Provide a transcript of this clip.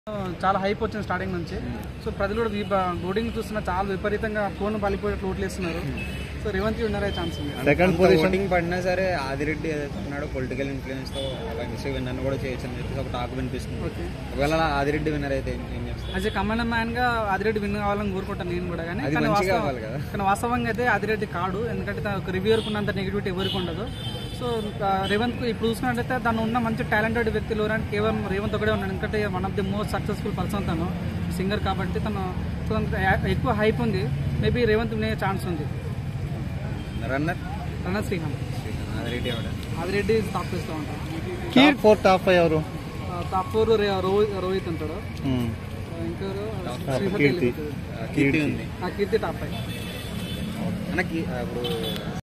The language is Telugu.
చాలా హైప్ వచ్చింది స్టార్టింగ్ నుంచి సో ప్రజలు కూడా వీ- ఓటింగ్ చూస్తున్న చాలా విపరీతంగా ఫోన్ పలిపోయేట్లు ఓట్లేస్తున్నారు సో రేవంత్ విన్నర్ అయ్యే ఛాన్స్ ఉంది సెకండ్ పొజిషన్ ఓటింగ్ పడినా సరే ఆదిరెడ్డి ఏదైతున్నాడో పొలిటికల్ ఇన్ఫ్లుయెన్స్ తో అలా విన్నర్ కూడా చేయొచ్చు అని చెప్పేసి ఒక టాక్ వినిపిస్తుంది ఓకే ఒకవేళ అలా ఆదిరెడ్డి విన్నర్ అయితే ఏం- ఏం చేస్తారు యాజ్ ఏ కమాండ్ మ్యాన్ గా ఆదిరెడ్డి విన్ కావాలని కోరుకుంటాను నేను కూడా కానీ అది కానీ మంచిగా వాస్తవం- అవ్వాలి కదా. కానీ వాస్తవంగా అయితే ఆదిరెడ్డి కాడు ఎందుకంటే తన ఒక రివ్యూర్కి ఉన్నంత నెగిటివిటీ ఎవరికి ఉండదు సో ఆ, రేవంత్ కు ఇప్పుడు చూసినట్టయితే తను ఉన్న మంచి టాలెంటెడ్ వ్యక్తులు ఎవరంటే కేవలం రేవంత్ ఒకటే ఉన్నాడు ఎందుకంటే one of the most successful person తను సింగర్ కాబట్టి తను సో తనకు ఎక్కువ హైప్ ఉంది మేబీ రేవంత్ వినే ఛాన్స్ ఉంది రన్నర్ రణ శ్రీహాన్ ఆదిరెడ్డి ఎవడ ఆదిరెడ్డి టాప్ ప్లేస్లో ఉంటాడు టాప్ ఫోర్ టాప్ ఫైవ్ ఎవరు టాప్ ఫోర్ రోహిత్ రోహిత్ ఉంటాడు మ్మ్. ఇంకెవరు Top శ్రీహరి కీర్తి. వెళ్ళిపోతాడు. కీర్తి ఉంది ఆ కీర్తి టాప్ ఫైవ్ మనకి ఇప్పుడు